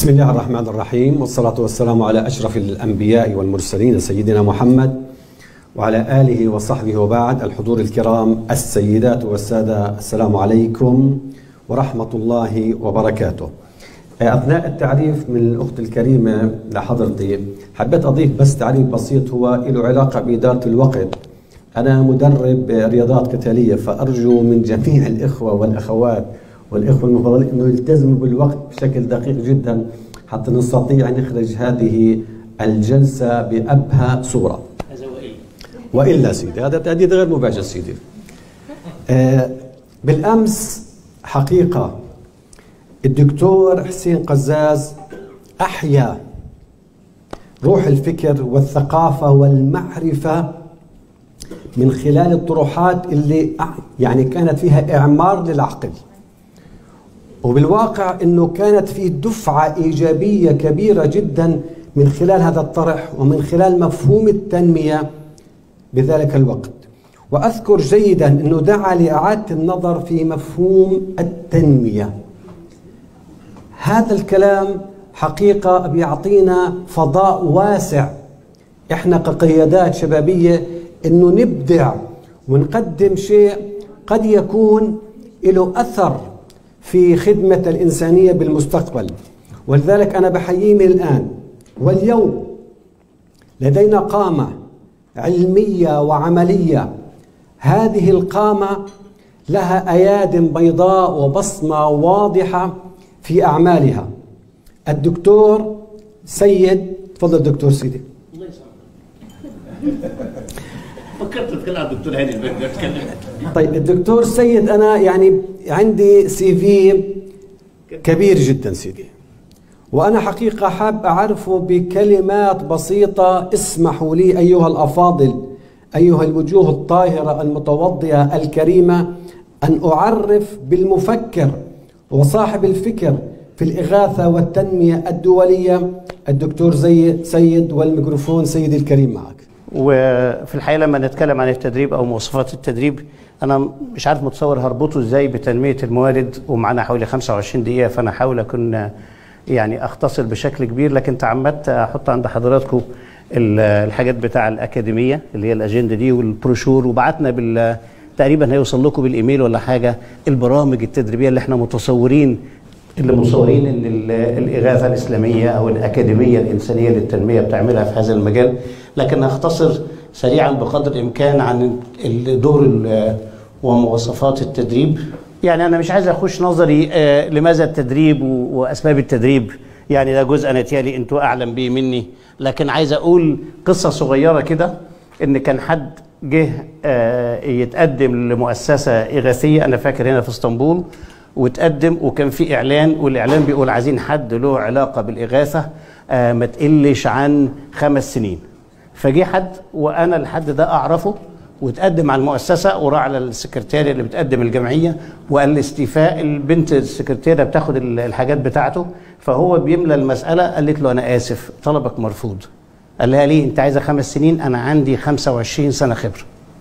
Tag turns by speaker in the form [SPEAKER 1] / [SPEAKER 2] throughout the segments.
[SPEAKER 1] بسم الله الرحمن الرحيم والصلاة والسلام على أشرف الأنبياء والمرسلين سيدنا محمد وعلى آله وصحبه وبعد الحضور الكرام السيدات والسادة السلام عليكم ورحمة الله وبركاته أثناء التعريف من الأخت الكريمة لحضرتي حبيت أضيف بس تعريف بسيط هو له علاقة بإدارة الوقت أنا مدرب رياضات قتالية فأرجو من جميع الإخوة والأخوات والإخوة المفضلين أنه يلتزموا بالوقت بشكل دقيق جدا حتى نستطيع أن نخرج هذه الجلسة بأبهى صورة
[SPEAKER 2] هذا وإيه؟
[SPEAKER 1] وإلا سيدي هذا تهديد غير مباشر سيدي آه بالأمس حقيقة الدكتور حسين قزاز أحيا روح الفكر والثقافة والمعرفة من خلال الطروحات اللي يعني كانت فيها إعمار للعقل وبالواقع أنه كانت في دفعة إيجابية كبيرة جدا من خلال هذا الطرح ومن خلال مفهوم التنمية بذلك الوقت وأذكر جيدا أنه دعا لإعادة النظر في مفهوم التنمية هذا الكلام حقيقة بيعطينا فضاء واسع إحنا كقيادات شبابية أنه نبدع ونقدم شيء قد يكون له أثر في خدمة الإنسانية بالمستقبل ولذلك أنا بحييه من الآن واليوم لدينا قامة علمية وعملية هذه القامة لها أياد بيضاء وبصمة واضحة في أعمالها الدكتور سيد تفضل دكتور سيدي
[SPEAKER 2] الله يسامحك فكرت اتكلم عن الدكتور هاني البنا اتكلم
[SPEAKER 1] طيب الدكتور سيد أنا يعني عندي سي في كبير جدا سيدي وأنا حقيقة حاب أعرفه بكلمات بسيطة اسمحوا لي أيها الأفاضل أيها الوجوه الطاهرة المتوضئة الكريمة أن أعرف بالمفكر وصاحب الفكر في الإغاثة والتنمية الدولية الدكتور زي سيد والميكروفون سيدي الكريم معك
[SPEAKER 2] وفي الحقيقه لما نتكلم عن التدريب او مواصفات التدريب انا مش عارف متصور هربطه ازاي بتنميه الموارد ومعانا حوالي 25 دقيقه فانا هحاول اكون يعني اختصر بشكل كبير لكن تعمدت احط عند حضراتكم الحاجات بتاع الاكاديميه اللي هي الاجنده دي والبروشور وبعتنا بال تقريبا هيوصل لكم بالايميل ولا حاجه البرامج التدريبيه اللي احنا متصورين اللي متصورين ان ال- الاغاثه الاسلاميه او الاكاديميه الانسانيه للتنميه بتعملها في هذا المجال لكن هختصر سريعا بقدر الامكان عن الدور ال- ومواصفات التدريب يعني انا مش عايز اخش نظري آه، لماذا التدريب و- واسباب التدريب يعني ده جزء انا تيالي انتوا اعلم به مني لكن عايز اقول قصه صغيره كده ان كان حد جه آه، يتقدم لمؤسسه اغاثيه انا فاكر هنا في اسطنبول وتقدم وكان في اعلان والاعلان بيقول عايزين حد له علاقه بالاغاثه آه، ما تقلش عن خمس سنين فجه حد وانا الحد ده اعرفه وتقدم على المؤسسه وراح على السكرتاريه اللي بتقدم الجمعيه وقال لي استيفاء البنت السكرتيره بتاخد ال- الحاجات بتاعته فهو بيملى المساله قالت له انا اسف طلبك مرفوض قال لها ليه انت عايزه خمس سنين انا عندي 25 سنه خبره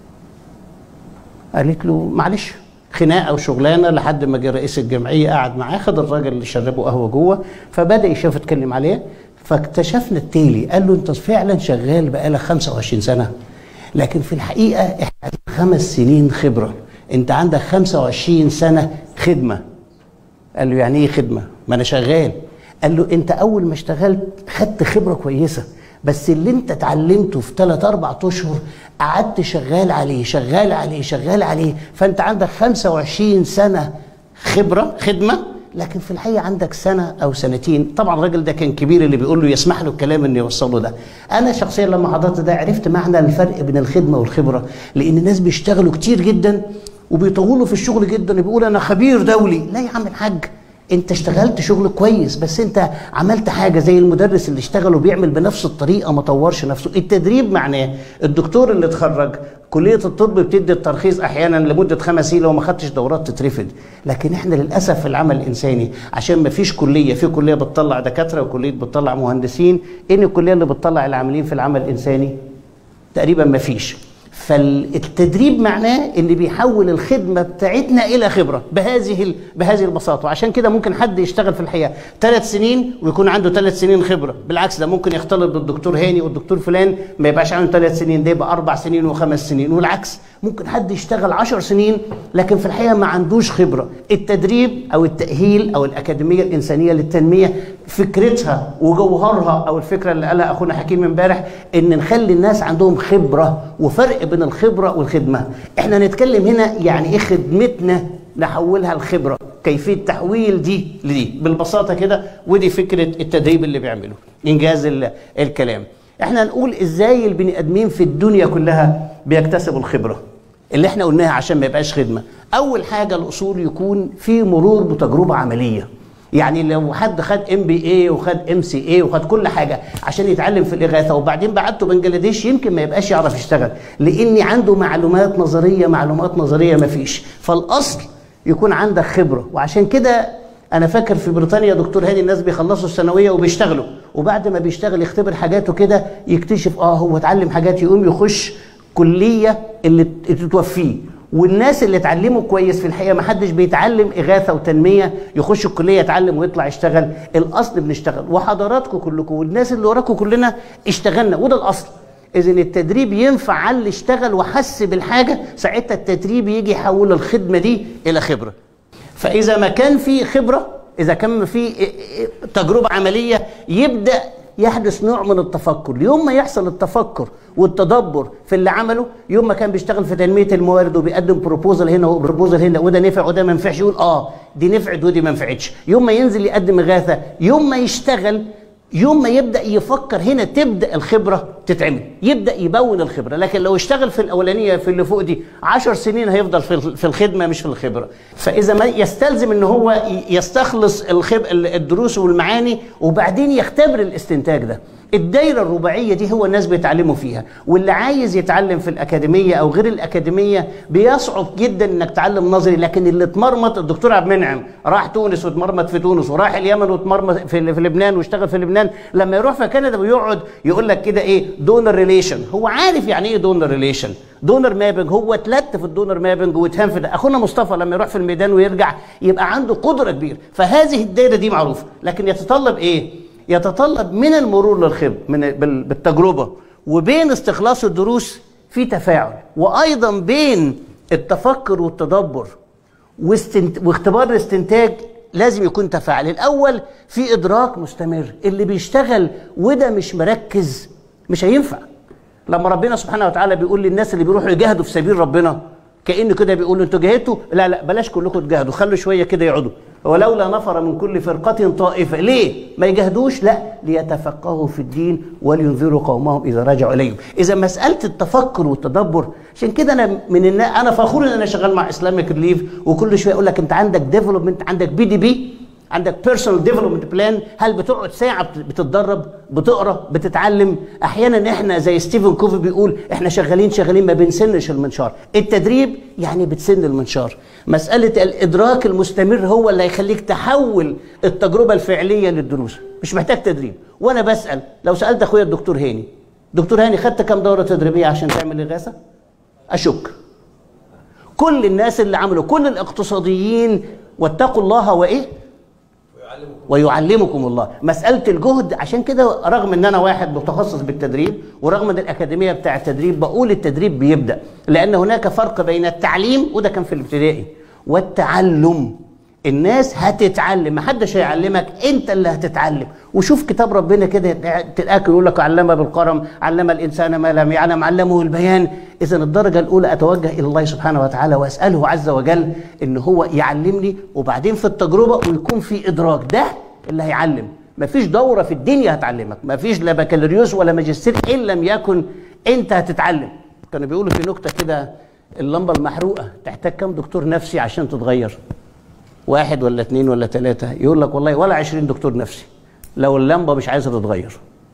[SPEAKER 2] قالت له معلش خناقه وشغلانه لحد ما جه رئيس الجمعيه قعد معاه خد الراجل اللي شربه قهوه جوه فبدا يشوف يتكلم عليه فاكتشفنا التالي قال له انت فعلا شغال بقالك 25 سنه لكن في الحقيقه احنا عندنا خمس سنين خبره انت عندك 25 سنه خدمه قال له يعني ايه خدمه ما انا شغال قال له انت اول ما اشتغلت خدت خبره كويسه بس اللي انت اتعلمته في 3 4 اشهر قعدت شغال عليه شغال عليه شغال عليه فانت عندك 25 سنه خبره خدمه لكن في الحقيقه عندك سنه او سنتين طبعا الراجل ده كان كبير اللي بيقول له يسمح له الكلام انه يوصل له ده انا شخصيا لما حضرت ده عرفت معنى الفرق بين الخدمه والخبره لان الناس بيشتغلوا كتير جدا وبيطولوا في الشغل جدا بيقول انا خبير دولي لا يا عم الحاج انت اشتغلت شغل كويس بس انت عملت حاجه زي المدرس اللي اشتغل وبيعمل بنفس الطريقه ما طورش نفسه التدريب معناه الدكتور اللي اتخرج كليه الطب بتدي الترخيص احيانا لمده خمس سنين لو ما خدتش دورات تترفض لكن احنا للاسف في العمل الانساني عشان ما فيش كليه في كليه بتطلع دكاتره وكليه بتطلع مهندسين ان الكليه اللي بتطلع العاملين في العمل الانساني تقريبا ما فيش فالتدريب معناه ان بيحول الخدمه بتاعتنا الى خبره بهذه ال- بهذه البساطه وعشان كده ممكن حد يشتغل في الحياه ثلاث سنين ويكون عنده ثلاث سنين خبره بالعكس ده ممكن يختلط بالدكتور هاني والدكتور فلان ما يبقاش عنده ثلاث سنين ده يبقى اربع سنين وخمس سنين والعكس ممكن حد يشتغل عشر سنين لكن في الحقيقه ما عندوش خبره التدريب او التاهيل او الاكاديميه الانسانيه للتنميه فكرتها وجوهرها او الفكره اللي قالها اخونا حكيم امبارح ان نخلي الناس عندهم خبره وفرق بين الخبره والخدمه احنا نتكلم هنا يعني ايه خدمتنا نحولها لخبره كيفيه تحويل دي لدي بالبساطه كده ودي فكره التدريب اللي بيعمله انجاز ال- الكلام احنا نقول ازاي البني ادمين في الدنيا كلها بيكتسبوا الخبره اللي احنا قلناها عشان ما يبقاش خدمه اول حاجه الاصول يكون في مرور بتجربه عمليه يعني لو حد خد ام بي اي وخد ام سي اي وخد كل حاجه عشان يتعلم في الاغاثه وبعدين بعته بنجلاديش يمكن ما يبقاش يعرف يشتغل لاني عنده معلومات نظريه معلومات نظريه ما فيش فالاصل يكون عندك خبره وعشان كده انا فاكر في بريطانيا دكتور هاني الناس بيخلصوا الثانويه وبيشتغلوا وبعد ما بيشتغل يختبر حاجاته كده يكتشف اه هو اتعلم حاجات يقوم يخش كليه اللي تتوفيه والناس اللي اتعلموا كويس في الحقيقه ما حدش بيتعلم اغاثه وتنميه يخش الكليه يتعلم ويطلع يشتغل الاصل بنشتغل وحضراتكم كلكم والناس اللي وراكم كلنا اشتغلنا وده الاصل اذا التدريب ينفع على اللي اشتغل وحس بالحاجه ساعتها التدريب يجي يحول الخدمه دي الى خبره فاذا ما كان في خبره اذا كان في تجربه عمليه يبدا يحدث نوع من التفكر يوم ما يحصل التفكر والتدبر في اللي عمله يوم ما كان بيشتغل في تنميه الموارد وبيقدم بروبوزل هنا وبروبوزل هنا وده نفع وده ما نفعش يقول اه دي نفعت ودي ما نفعتش يوم ما ينزل يقدم اغاثه يوم ما يشتغل يوم ما يبدا يفكر هنا تبدا الخبره تتعمل يبدا يبون الخبره لكن لو اشتغل في الاولانيه في اللي فوق دي عشر سنين هيفضل في في الخدمه مش في الخبره فاذا ما يستلزم ان هو يستخلص الخب الدروس والمعاني وبعدين يختبر الاستنتاج ده الدايره الرباعيه دي هو الناس بيتعلموا فيها واللي عايز يتعلم في الاكاديميه او غير الاكاديميه بيصعب جدا انك تعلم نظري لكن اللي اتمرمط الدكتور عبد المنعم راح تونس واتمرمط في تونس وراح اليمن واتمرمط في, في لبنان واشتغل في لبنان لما يروح في كندا ويقعد يقول لك كده ايه دونر ريليشن هو عارف يعني ايه دونر ريليشن دونر مابنج هو اتلت في الدونر مابنج واتهان في ده اخونا مصطفى لما يروح في الميدان ويرجع يبقى عنده قدره كبيره فهذه الدايره دي معروفه لكن يتطلب ايه يتطلب من المرور للخبر من بالتجربه وبين استخلاص الدروس في تفاعل وايضا بين التفكر والتدبر واستنت... واختبار الاستنتاج لازم يكون تفاعل الاول في ادراك مستمر اللي بيشتغل وده مش مركز مش هينفع لما ربنا سبحانه وتعالى بيقول للناس اللي بيروحوا يجاهدوا في سبيل ربنا كانه كده بيقول انتوا جاهدتوا لا لا بلاش كلكم تجاهدوا خلوا شويه كده يقعدوا ولولا نفر من كل فرقة طائفة ليه؟ ما يجاهدوش؟ لا ليتفقهوا في الدين ولينذروا قومهم إذا رجعوا إليهم إذا مسألة التفكر والتدبر عشان كده أنا من النا... أنا فخور إن أنا شغال مع إسلامك ريليف وكل شوية أقول لك أنت عندك ديفلوبمنت عندك بي دي بي عندك بيرسونال ديفلوبمنت بلان هل بتقعد ساعه بتتدرب بتقرا بتتعلم احيانا احنا زي ستيفن كوفي بيقول احنا شغالين شغالين ما بنسنش المنشار التدريب يعني بتسن المنشار مساله الادراك المستمر هو اللي هيخليك تحول التجربه الفعليه للدروس مش محتاج تدريب وانا بسال لو سالت اخويا الدكتور هاني دكتور هاني خدت كام دوره تدريبيه عشان تعمل اغاثه اشك كل الناس اللي عملوا كل الاقتصاديين واتقوا الله وايه ويعلمكم الله مسألة الجهد عشان كده رغم ان انا واحد متخصص بالتدريب ورغم ان الاكاديمية بتاع التدريب بقول التدريب بيبدأ لان هناك فرق بين التعليم وده كان في الابتدائي والتعلم الناس هتتعلم محدش هيعلمك انت اللي هتتعلم وشوف كتاب ربنا كده تلاقي يقول لك علم بالقرم علم الانسان ما لم يعلم علمه البيان اذا الدرجه الاولى اتوجه الى الله سبحانه وتعالى واساله عز وجل ان هو يعلمني وبعدين في التجربه ويكون في ادراك ده اللي هيعلم مفيش دوره في الدنيا هتعلمك مفيش لا بكالوريوس ولا ماجستير ان لم يكن انت هتتعلم كانوا بيقولوا في نكته كده اللمبه المحروقه تحتاج كم دكتور نفسي عشان تتغير واحد ولا اثنين ولا ثلاثة يقول لك والله ولا عشرين دكتور نفسي لو اللمبة مش عايزة تتغير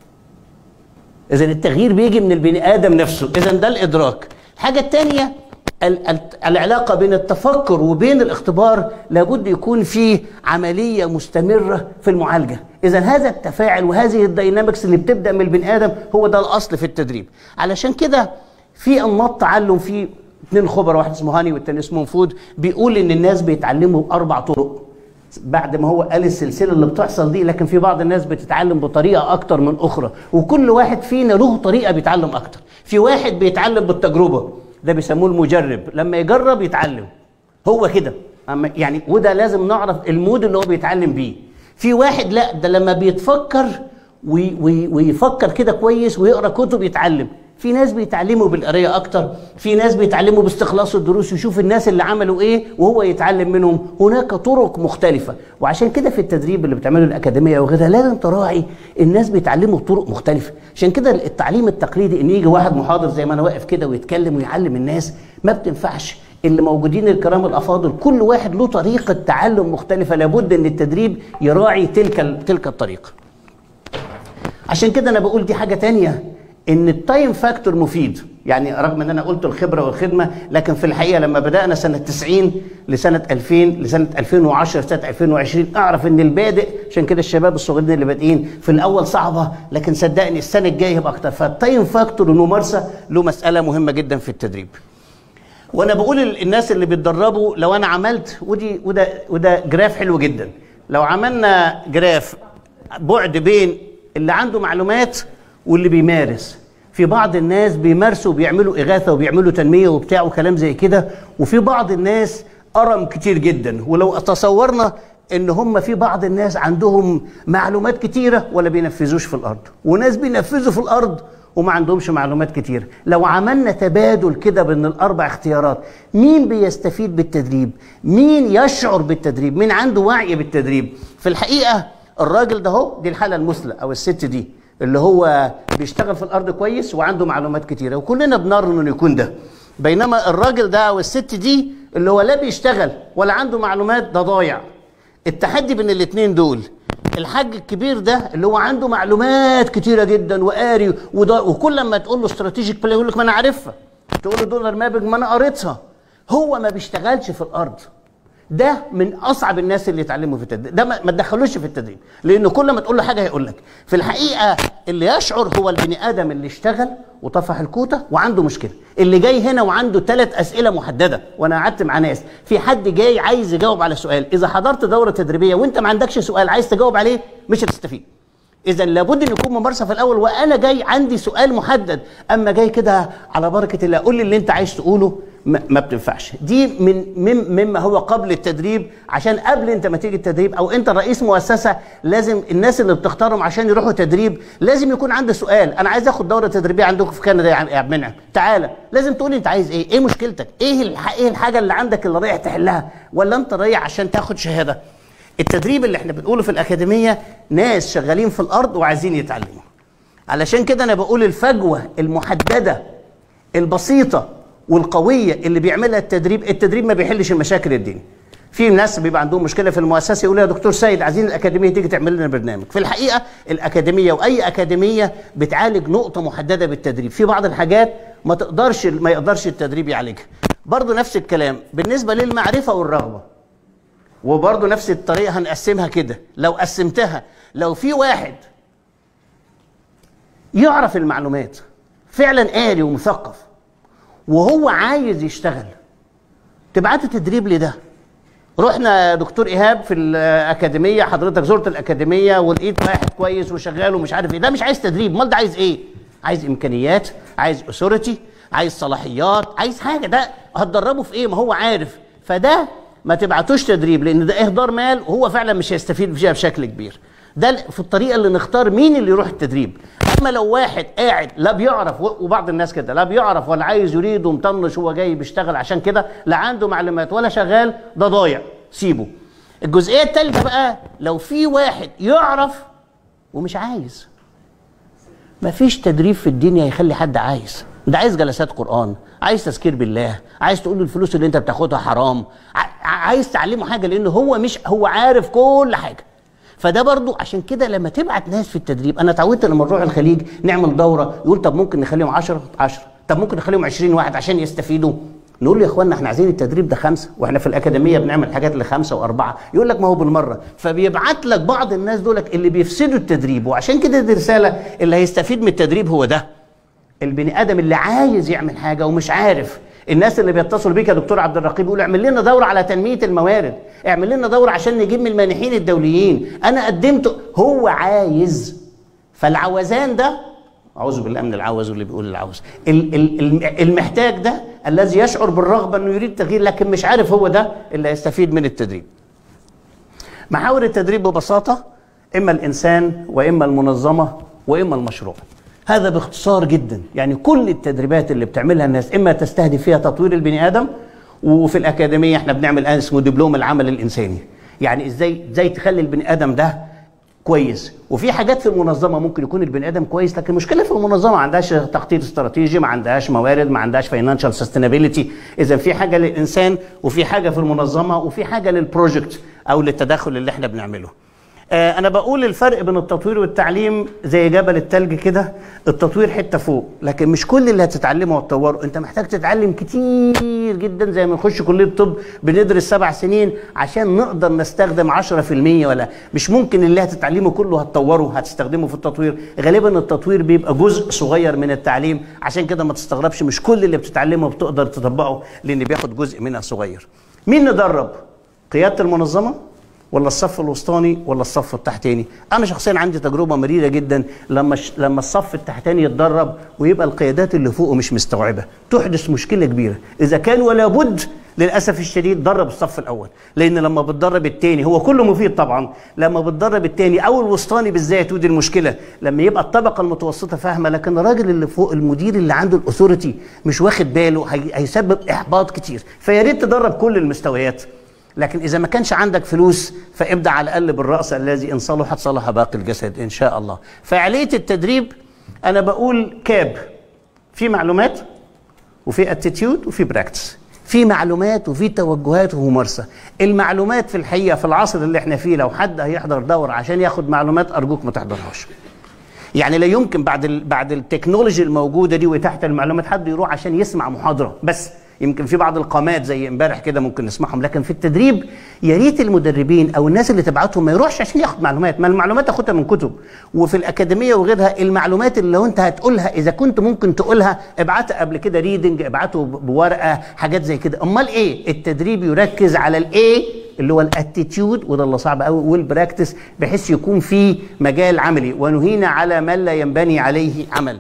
[SPEAKER 2] إذا التغيير بيجي من البني آدم نفسه إذا ده الإدراك الحاجة الثانية العلاقة بين التفكر وبين الاختبار لابد يكون فيه عملية مستمرة في المعالجة إذا هذا التفاعل وهذه الدينامكس اللي بتبدأ من البني آدم هو ده الأصل في التدريب علشان كده في انماط تعلم في اثنين خبراء واحد اسمه هاني والتاني اسمه فود بيقول ان الناس بيتعلموا باربع طرق بعد ما هو قال السلسله اللي بتحصل دي لكن في بعض الناس بتتعلم بطريقه اكتر من اخرى وكل واحد فينا له طريقه بيتعلم اكتر في واحد بيتعلم بالتجربه ده بيسموه المجرب لما يجرب يتعلم هو كده أما يعني وده لازم نعرف المود اللي هو بيتعلم بيه في واحد لا ده لما بيتفكر وي وي ويفكر كده كويس ويقرا كتب يتعلم في ناس بيتعلموا بالقرايه اكتر في ناس بيتعلموا باستخلاص الدروس يشوف الناس اللي عملوا ايه وهو يتعلم منهم هناك طرق مختلفه وعشان كده في التدريب اللي بتعمله الاكاديميه وغيرها لازم تراعي الناس بيتعلموا بطرق مختلفه عشان كده التعليم التقليدي ان يجي واحد محاضر زي ما انا واقف كده ويتكلم ويعلم الناس ما بتنفعش اللي موجودين الكرام الافاضل كل واحد له طريقه تعلم مختلفه لابد ان التدريب يراعي تلك تلك الطريقه عشان كده انا بقول دي حاجه تانية ان التايم فاكتور مفيد يعني رغم ان انا قلت الخبره والخدمه لكن في الحقيقه لما بدانا سنه 90 لسنه 2000 لسنه 2010 سنه 2020 اعرف ان البادئ عشان كده الشباب الصغيرين اللي بادئين في الاول صعبه لكن صدقني السنه الجايه هيبقى اكتر فالتايم فاكتور الممارسه له مساله مهمه جدا في التدريب وانا بقول الناس اللي بيتدربوا لو انا عملت ودي وده وده جراف حلو جدا لو عملنا جراف بعد بين اللي عنده معلومات واللي بيمارس في بعض الناس بيمارسوا وبيعملوا إغاثة وبيعملوا تنمية وبتاع وكلام زي كده وفي بعض الناس أرم كتير جدا ولو تصورنا ان هم في بعض الناس عندهم معلومات كتيره ولا بينفذوش في الارض وناس بينفذوا في الارض وما عندهمش معلومات كتير لو عملنا تبادل كده بين الاربع اختيارات مين بيستفيد بالتدريب مين يشعر بالتدريب مين عنده وعي بالتدريب في الحقيقه الراجل ده هو دي الحاله المثلى او الست دي اللي هو بيشتغل في الارض كويس وعنده معلومات كتيره وكلنا بنرجو انه يكون ده بينما الراجل ده او الست دي اللي هو لا بيشتغل ولا عنده معلومات ده ضايع التحدي بين الاثنين دول الحاج الكبير ده اللي هو عنده معلومات كتيره جدا وقاري وكل ما تقول له استراتيجيك بلاي يقول لك ما انا عارفها تقول له دولار مابنج ما انا قريتها هو ما بيشتغلش في الارض ده من اصعب الناس اللي يتعلموا في التدريب ده ما تدخلوش في التدريب لانه كل ما تقول له حاجه هيقول لك في الحقيقه اللي يشعر هو البني ادم اللي اشتغل وطفح الكوته وعنده مشكله اللي جاي هنا وعنده ثلاث اسئله محدده وانا قعدت مع ناس في حد جاي عايز يجاوب على سؤال اذا حضرت دوره تدريبيه وانت ما عندكش سؤال عايز تجاوب عليه مش هتستفيد اذا لابد ان يكون ممارسه في الاول وانا جاي عندي سؤال محدد اما جاي كده على بركه الله قول لي اللي انت عايز تقوله ما بتنفعش دي من مما هو قبل التدريب عشان قبل انت ما تيجي التدريب او انت رئيس مؤسسه لازم الناس اللي بتختارهم عشان يروحوا تدريب لازم يكون عنده سؤال انا عايز اخد دوره تدريبيه عندكم في كندا يا عبد المنعم تعالى لازم تقول انت عايز ايه ايه مشكلتك ايه ايه الحاجه اللي عندك اللي رايح تحلها ولا انت رايح عشان تاخد شهاده التدريب اللي احنا بنقوله في الاكاديميه ناس شغالين في الارض وعايزين يتعلموا علشان كده انا بقول الفجوه المحدده البسيطه والقويه اللي بيعملها التدريب التدريب ما بيحلش المشاكل الدينيه في ناس بيبقى عندهم مشكله في المؤسسه يقول يا دكتور سيد عايزين الاكاديميه تيجي تعمل لنا برنامج في الحقيقه الاكاديميه واي اكاديميه بتعالج نقطه محدده بالتدريب في بعض الحاجات ما تقدرش ما يقدرش التدريب يعالجها برضه نفس الكلام بالنسبه للمعرفه والرغبه وبرضه نفس الطريقه هنقسمها كده لو قسمتها لو في واحد يعرف المعلومات فعلا قاري ومثقف وهو عايز يشتغل تبعته تدريب لده رحنا يا دكتور ايهاب في الاكاديميه حضرتك زرت الاكاديميه ولقيت واحد كويس وشغال ومش عارف ايه ده مش عايز تدريب امال ده عايز ايه عايز امكانيات عايز اثوريتي عايز صلاحيات عايز حاجه ده هتدربه في ايه ما هو عارف فده ما تبعتوش تدريب لان ده اهدار مال وهو فعلا مش هيستفيد فيها بشكل كبير ده في الطريقه اللي نختار مين اللي يروح التدريب اما لو واحد قاعد لا بيعرف وبعض الناس كده لا بيعرف ولا عايز يريد ومطنش هو جاي بيشتغل عشان كده لا عنده معلومات ولا شغال ده ضايع سيبه الجزئيه الثالثه بقى لو في واحد يعرف ومش عايز مفيش تدريب في الدنيا يخلي حد عايز ده عايز جلسات قرآن عايز تذكير بالله عايز تقول له الفلوس اللي انت بتاخدها حرام عايز تعلمه حاجة لأنه هو مش هو عارف كل حاجة فده برضو عشان كده لما تبعت ناس في التدريب انا اتعودت لما نروح الخليج نعمل دوره يقول طب ممكن نخليهم 10 10 طب ممكن نخليهم 20 واحد عشان يستفيدوا نقول له يا اخوانا احنا عايزين التدريب ده خمسه واحنا في الاكاديميه بنعمل حاجات لخمسه واربعه يقول لك ما هو بالمره فبيبعت لك بعض الناس دولك اللي بيفسدوا التدريب وعشان كده دي رساله اللي هيستفيد من التدريب هو ده البني ادم اللي عايز يعمل حاجه ومش عارف الناس اللي بيتصلوا بيك يا دكتور عبد الرقيب يقولوا اعمل لنا دوره على تنميه الموارد اعمل لنا دوره عشان نجيب من المانحين الدوليين انا قدمت هو عايز فالعوزان ده اعوذ بالله من العوز واللي بيقول العوز ال- ال- الم- المحتاج ده الذي يشعر بالرغبه انه يريد تغيير لكن مش عارف هو ده اللي هيستفيد من التدريب محاور التدريب ببساطه اما الانسان واما المنظمه واما المشروع هذا باختصار جدا يعني كل التدريبات اللي بتعملها الناس اما تستهدف فيها تطوير البني ادم وفي الاكاديميه احنا بنعمل الان اسمه دبلوم العمل الانساني يعني ازاي ازاي تخلي البني ادم ده كويس وفي حاجات في المنظمه ممكن يكون البني ادم كويس لكن المشكله في المنظمه ما عندهاش تخطيط استراتيجي ما عندهاش موارد ما عندهاش فاينانشال سستينابيلتي اذا في حاجه للانسان وفي حاجه في المنظمه وفي حاجه للبروجكت او للتدخل اللي احنا بنعمله آه، انا بقول الفرق بين التطوير والتعليم زي جبل التلج كده التطوير حته فوق لكن مش كل اللي هتتعلمه وتطوره انت محتاج تتعلم كتير جدا زي ما نخش كليه الطب بندرس سبع سنين عشان نقدر نستخدم 10% ولا مش ممكن اللي هتتعلمه كله هتطوره هتستخدمه في التطوير غالبا التطوير بيبقى جزء صغير من التعليم عشان كده ما تستغربش مش كل اللي بتتعلمه بتقدر تطبقه لان بياخد جزء منها صغير مين ندرب قياده المنظمه ولا الصف الوسطاني ولا الصف التحتاني انا شخصيا عندي تجربه مريره جدا لما ش... لما الصف التحتاني يتدرب ويبقى القيادات اللي فوقه مش مستوعبه تحدث مشكله كبيره اذا كان ولا بد للاسف الشديد درب الصف الاول لان لما بتدرب التاني هو كله مفيد طبعا لما بتدرب التاني او الوسطاني بالذات ودي المشكله لما يبقى الطبقه المتوسطه فاهمه لكن الراجل اللي فوق المدير اللي عنده الاثوريتي مش واخد باله هي... هيسبب احباط كتير فيا ريت تدرب كل المستويات لكن اذا ما كانش عندك فلوس فابدا على الاقل بالراس الذي ان صلحت صلح باقي الجسد ان شاء الله فعاليه التدريب انا بقول كاب في معلومات وفي اتيتيود وفي براكتس في معلومات وفي توجهات وممارسه المعلومات في الحقيقه في العصر اللي احنا فيه لو حد هيحضر دوره عشان ياخد معلومات ارجوك ما تحضرهاش يعني لا يمكن بعد ال بعد التكنولوجي الموجوده دي وتحت المعلومات حد يروح عشان يسمع محاضره بس يمكن في بعض القامات زي امبارح كده ممكن نسمعهم لكن في التدريب يا ريت المدربين او الناس اللي تبعتهم ما يروحش عشان ياخد معلومات ما المعلومات تاخدها من كتب وفي الاكاديميه وغيرها المعلومات اللي لو انت هتقولها اذا كنت ممكن تقولها ابعتها قبل كده ريدنج ابعته بورقه حاجات زي كده امال ايه التدريب يركز على الايه اللي هو الاتيتيود وده اللي صعب قوي والبراكتس بحيث يكون في مجال عملي ونهينا على ما لا ينبني عليه عمل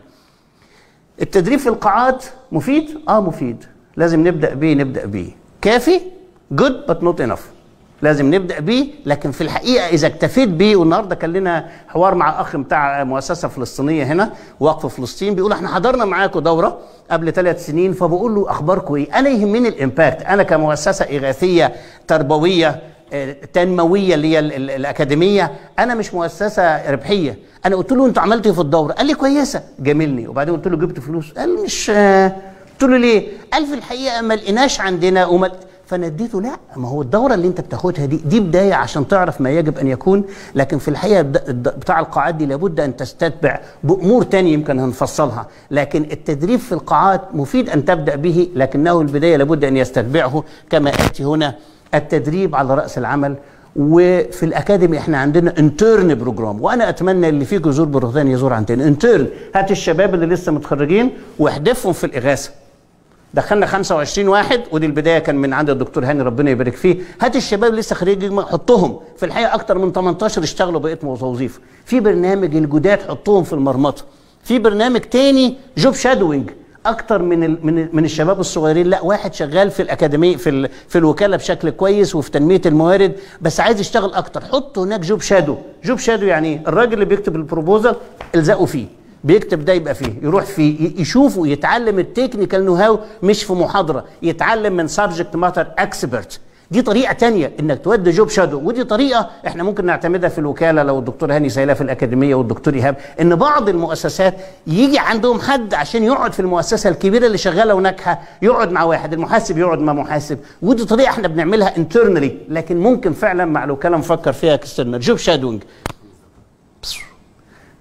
[SPEAKER 2] التدريب في القاعات مفيد اه مفيد لازم نبدا بيه نبدا بيه كافي جود بت نوت انف لازم نبدا بيه لكن في الحقيقه اذا اكتفيت بيه والنهارده كان لنا حوار مع اخ بتاع مؤسسه فلسطينيه هنا وقف فلسطين بيقول احنا حضرنا معاكم دوره قبل ثلاث سنين فبقول له اخباركم ايه؟ انا يهمني الامباكت انا كمؤسسه اغاثيه تربويه آه، تنمويه اللي هي ال- ال- الاكاديميه انا مش مؤسسه ربحيه انا قلت له انتوا عملتوا ايه في الدوره؟ قال لي كويسه جاملني وبعدين قلت له جبت فلوس؟ قال مش آه. قلت له ليه؟ قال في الحقيقه ما لقيناش عندنا وما فانا اديته لا ما هو الدوره اللي انت بتاخدها دي دي بدايه عشان تعرف ما يجب ان يكون لكن في الحقيقه الد- الد- بتاع القاعات دي لابد ان تستتبع بامور تانية يمكن هنفصلها لكن التدريب في القاعات مفيد ان تبدا به لكنه البدايه لابد ان يستتبعه كما اتي هنا التدريب على راس العمل وفي الاكاديمي احنا عندنا انترن بروجرام وانا اتمنى اللي فيكم يزور بروتان يزور عندنا انترن هات الشباب اللي لسه متخرجين واحدفهم في الاغاثه دخلنا 25 واحد ودي البدايه كان من عند الدكتور هاني ربنا يبارك فيه هات الشباب لسه خريجين حطهم في الحقيقه اكتر من 18 اشتغلوا بقيه وظيفه في برنامج الجداد حطهم في المرمطه في برنامج تاني جوب شادوينج اكتر من ال من ال من الشباب الصغيرين لا واحد شغال في الاكاديميه في ال في الوكاله بشكل كويس وفي تنميه الموارد بس عايز يشتغل اكتر حط هناك جوب شادو جوب شادو يعني ايه الراجل اللي بيكتب البروبوزال الزقوا فيه بيكتب ده يبقى فيه يروح فيه ي- يشوفه يتعلم التكنيكال نو هاو مش في محاضره يتعلم من سبجكت ماتر اكسبرت دي طريقه تانية انك تودي جوب شادو ودي طريقه احنا ممكن نعتمدها في الوكاله لو الدكتور هاني سايلها في الاكاديميه والدكتور ايهاب ان بعض المؤسسات يجي عندهم حد عشان يقعد في المؤسسه الكبيره اللي شغاله وناجحه يقعد مع واحد المحاسب يقعد مع محاسب ودي طريقه احنا بنعملها انترنالي لكن ممكن فعلا مع الوكاله نفكر فيها اكسترنال جوب شادوينج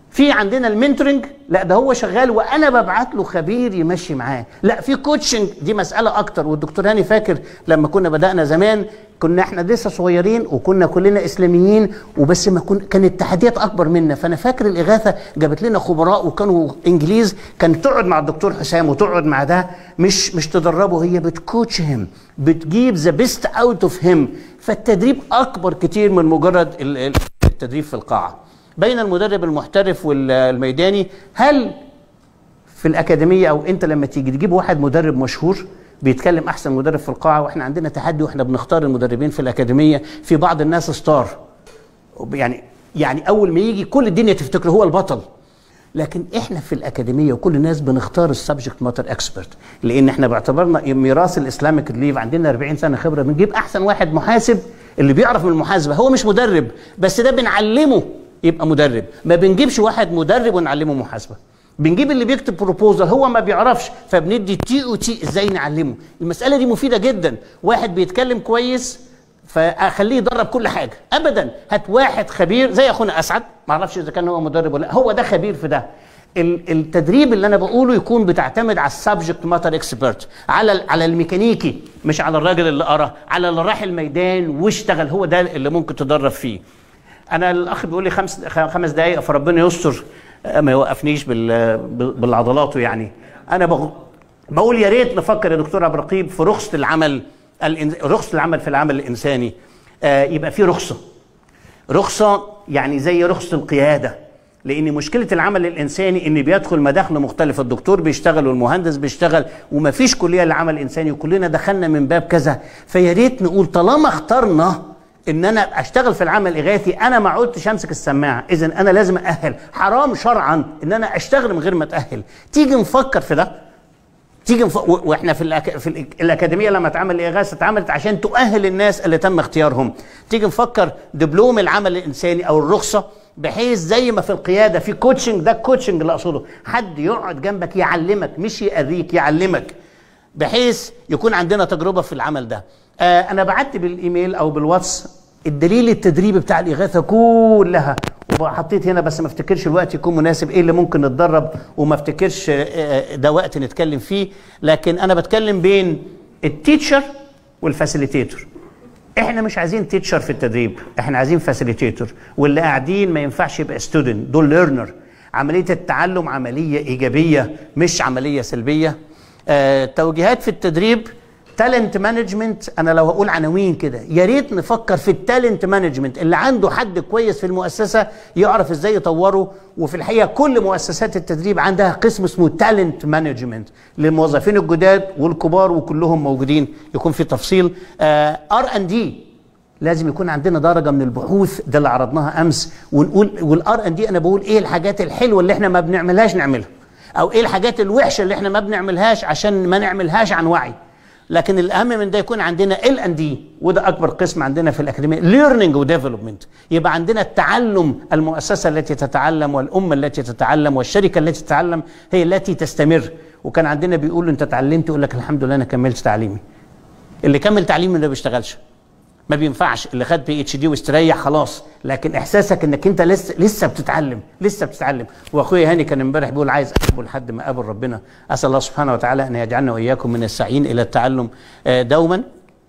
[SPEAKER 2] في عندنا المنتورنج لا ده هو شغال وانا ببعت له خبير يمشي معاه لا في كوتشنج دي مساله اكتر والدكتور هاني فاكر لما كنا بدانا زمان كنا احنا لسه صغيرين وكنا كلنا اسلاميين وبس ما كن كانت التحديات اكبر منا فانا فاكر الاغاثه جابت لنا خبراء وكانوا انجليز كانت تقعد مع الدكتور حسام وتقعد مع ده مش مش تدربه هي بتكوتش هيم بتجيب ذا بيست اوت اوف هيم فالتدريب اكبر كتير من مجرد ال- ال- التدريب في القاعه بين المدرب المحترف والميداني هل في الأكاديمية أو أنت لما تيجي تجيب واحد مدرب مشهور بيتكلم أحسن مدرب في القاعة وإحنا عندنا تحدي وإحنا بنختار المدربين في الأكاديمية في بعض الناس ستار يعني يعني أول ما يجي كل الدنيا تفتكره هو البطل لكن احنا في الاكاديميه وكل الناس بنختار السبجكت ماتر اكسبرت لان احنا باعتبارنا ميراث الاسلامك ليف عندنا 40 سنه خبره بنجيب احسن واحد محاسب اللي بيعرف من المحاسبه هو مش مدرب بس ده بنعلمه يبقى مدرب ما بنجيبش واحد مدرب ونعلمه محاسبه بنجيب اللي بيكتب بروبوزال هو ما بيعرفش فبندي تي او تي ازاي نعلمه المساله دي مفيده جدا واحد بيتكلم كويس فاخليه يدرب كل حاجه ابدا هات واحد خبير زي اخونا اسعد ما اعرفش اذا كان هو مدرب ولا لا هو ده خبير في ده ال- التدريب اللي انا بقوله يكون بتعتمد على السبجكت ماتر اكسبرت على ال- على الميكانيكي مش على الراجل اللي قرا على اللي راح الميدان واشتغل هو ده اللي ممكن تدرب فيه انا الاخ بيقول لي خمس خ- خمس دقائق فربنا يستر آه، ما يوقفنيش بال- بال- بالعضلاته يعني انا بقول بقول يا ريت نفكر يا دكتور عبد الرقيب في رخصه العمل الإن- رخصه العمل في العمل الانساني آه، يبقى في رخصه رخصه يعني زي رخصه القياده لان مشكله العمل الانساني ان بيدخل مداخل مختلفه الدكتور بيشتغل والمهندس بيشتغل ومفيش كليه للعمل الانساني وكلنا دخلنا من باب كذا فيا ريت نقول طالما اخترنا ان انا اشتغل في العمل الاغاثي انا ما عدتش امسك السماعه اذا انا لازم ااهل حرام شرعا ان انا اشتغل من غير ما اتاهل تيجي نفكر في ده تيجي نف... و- واحنا في, الأك... في الأك- الاكاديميه لما اتعمل الاغاثه اتعملت عشان تؤهل الناس اللي تم اختيارهم تيجي نفكر دبلوم العمل الانساني او الرخصه بحيث زي ما في القياده في كوتشنج ده الكوتشنج اللي اقصده حد يقعد جنبك يعلمك مش يقريك يعلمك بحيث يكون عندنا تجربه في العمل ده آه انا بعت بالايميل او بالواتس الدليل التدريبي بتاع الاغاثه كلها وحطيت هنا بس ما افتكرش الوقت يكون مناسب ايه اللي ممكن نتدرب وما افتكرش آه، آه، ده وقت نتكلم فيه لكن انا بتكلم بين التيتشر والفاسيليتيتور احنا مش عايزين تيتشر في التدريب احنا عايزين فاسيليتيتور واللي قاعدين ما ينفعش يبقى ستودنت دول ليرنر عمليه التعلم عمليه ايجابيه مش عمليه سلبيه آه توجيهات في التدريب تالنت مانجمنت انا لو هقول عناوين كده يا ريت نفكر في التالنت مانجمنت اللي عنده حد كويس في المؤسسه يعرف ازاي يطوره وفي الحقيقه كل مؤسسات التدريب عندها قسم اسمه تالنت مانجمنت للموظفين الجداد والكبار وكلهم موجودين يكون في تفصيل ار ان دي لازم يكون عندنا درجه من البحوث ده اللي عرضناها امس ونقول والار ان دي انا بقول ايه الحاجات الحلوه اللي احنا ما بنعملهاش نعملها او ايه الحاجات الوحشه اللي احنا ما بنعملهاش عشان ما نعملهاش عن وعي لكن الاهم من ده يكون عندنا ال ان دي وده اكبر قسم عندنا في الاكاديميه ليرنينج وديفلوبمنت يبقى عندنا التعلم المؤسسه التي تتعلم والامه التي تتعلم والشركه التي تتعلم هي التي تستمر وكان عندنا بيقولوا انت اتعلمت يقول لك الحمد لله انا كملت تعليمي اللي كمل تعليمه ما بيشتغلش ما بينفعش اللي خد بي اتش دي واستريح خلاص لكن احساسك انك انت لسه لسه بتتعلم لسه بتتعلم واخويا هاني كان امبارح بيقول عايز اقبل لحد ما قابل ربنا اسال الله سبحانه وتعالى ان يجعلنا واياكم من السعين الى التعلم آه، دوما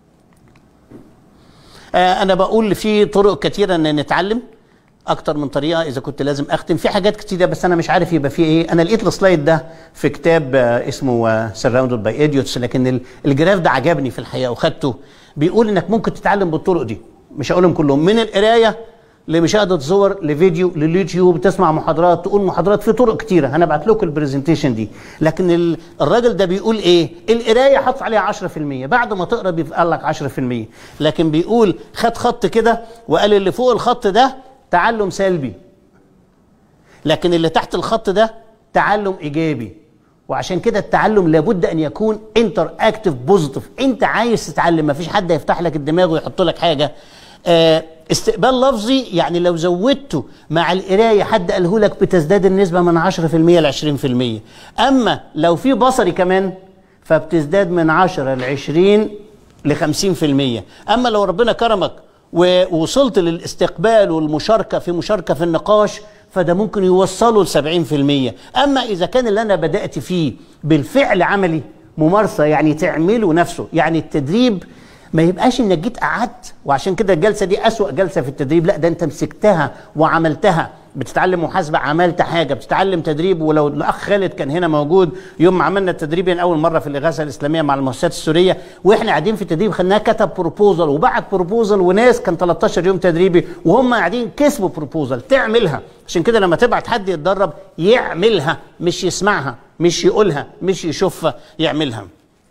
[SPEAKER 2] آه، انا بقول في طرق كثيره ان نتعلم اكتر من طريقه اذا كنت لازم اختم في حاجات كتيره بس انا مش عارف يبقى في ايه انا لقيت السلايد ده في كتاب آه، اسمه سراوندد باي ايديوتس لكن ال- الجراف ده عجبني في الحقيقه وخدته بيقول انك ممكن تتعلم بالطرق دي مش هقولهم كلهم من القرايه لمشاهده صور لفيديو لليوتيوب تسمع محاضرات تقول محاضرات في طرق كتيره هنبعت لكم البرزنتيشن دي لكن ال- الراجل ده بيقول ايه القرايه حط عليها 10% بعد ما تقرا بيبقى لك 10% لكن بيقول خد خط كده وقال اللي فوق الخط ده تعلم سلبي لكن اللي تحت الخط ده تعلم ايجابي وعشان كده التعلم لابد ان يكون انتر اكتف بوزيتيف انت عايز تتعلم مفيش حد هيفتح لك الدماغ ويحط لك حاجه آه، استقبال لفظي يعني لو زودته مع القرايه حد قاله لك بتزداد النسبه من 10% ل 20% اما لو في بصري كمان فبتزداد من 10 ل 20 ل 50% اما لو ربنا كرمك ووصلت للاستقبال والمشاركه في مشاركه في النقاش فده ممكن يوصله ل 70% اما اذا كان اللي انا بدات فيه بالفعل عملي ممارسه يعني تعمله نفسه يعني التدريب ما يبقاش انك جيت قعدت وعشان كده الجلسه دي اسوأ جلسه في التدريب لا ده انت مسكتها وعملتها بتتعلم محاسبه عملت حاجه بتتعلم تدريب ولو الاخ خالد كان هنا موجود يوم ما عملنا التدريب يعني اول مره في الاغاثه الاسلاميه مع المؤسسات السوريه واحنا قاعدين في التدريب خدناه كتب بروبوزل وبعت بروبوزل وناس كان 13 يوم تدريبي وهم قاعدين كسبوا بروبوزل تعملها عشان كده لما تبعت حد يتدرب يعملها مش يسمعها مش يقولها مش يشوفها يعملها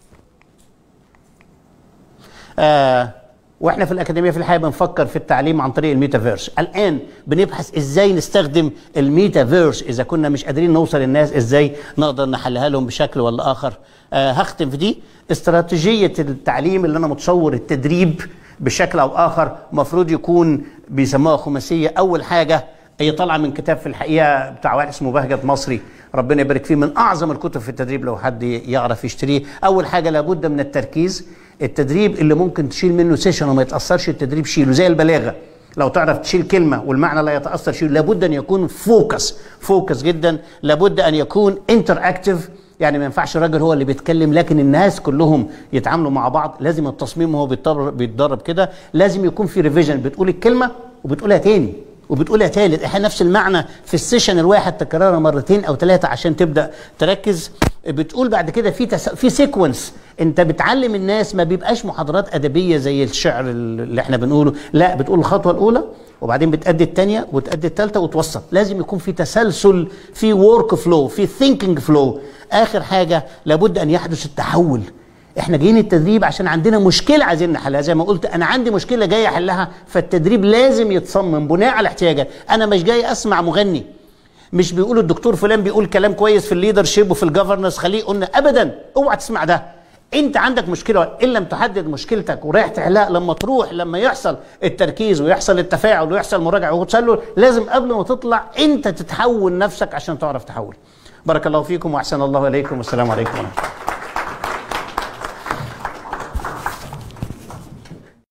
[SPEAKER 2] آه واحنا في الاكاديميه في الحقيقه بنفكر في التعليم عن طريق الميتافيرس الان بنبحث ازاي نستخدم الميتافيرس اذا كنا مش قادرين نوصل للناس ازاي نقدر نحلها لهم بشكل ولا اخر آه هختم في دي استراتيجيه التعليم اللي انا متصور التدريب بشكل او اخر مفروض يكون بيسموها خماسيه اول حاجه هي طالعه من كتاب في الحقيقه بتاع واحد اسمه بهجت مصري ربنا يبارك فيه من اعظم الكتب في التدريب لو حد يعرف يشتريه اول حاجه لابد من التركيز التدريب اللي ممكن تشيل منه سيشن وما يتاثرش التدريب شيله زي البلاغه لو تعرف تشيل كلمه والمعنى لا يتاثر شيله لابد ان يكون فوكس فوكس جدا لابد ان يكون انتر اكتف يعني ما ينفعش الراجل هو اللي بيتكلم لكن الناس كلهم يتعاملوا مع بعض لازم التصميم وهو بيتدرب كده لازم يكون في ريفيجن بتقول الكلمه وبتقولها تاني وبتقولها تالت احنا نفس المعنى في السيشن الواحد تكررها مرتين او ثلاثه عشان تبدا تركز بتقول بعد كده في تس... في سيكونس انت بتعلم الناس ما بيبقاش محاضرات ادبيه زي الشعر اللي احنا بنقوله لا بتقول الخطوه الاولى وبعدين بتأدي الثانيه وتأدي الثالثه وتوصل لازم يكون في تسلسل في ورك فلو في ثينكينج فلو اخر حاجه لابد ان يحدث التحول احنا جايين التدريب عشان عندنا مشكله عايزين نحلها زي ما قلت انا عندي مشكله جاي احلها فالتدريب لازم يتصمم بناء على احتياجات انا مش جاي اسمع مغني مش بيقولوا الدكتور فلان بيقول كلام كويس في الليدر شيب وفي الجفرنس خليه قلنا ابدا اوعى تسمع ده انت عندك مشكله ان لم تحدد مشكلتك ورايح تحلها لما تروح لما يحصل التركيز ويحصل التفاعل ويحصل مراجعه وتسلل لازم قبل ما تطلع انت تتحول نفسك عشان تعرف تحول بارك الله فيكم واحسن الله اليكم والسلام عليكم ورحمه الله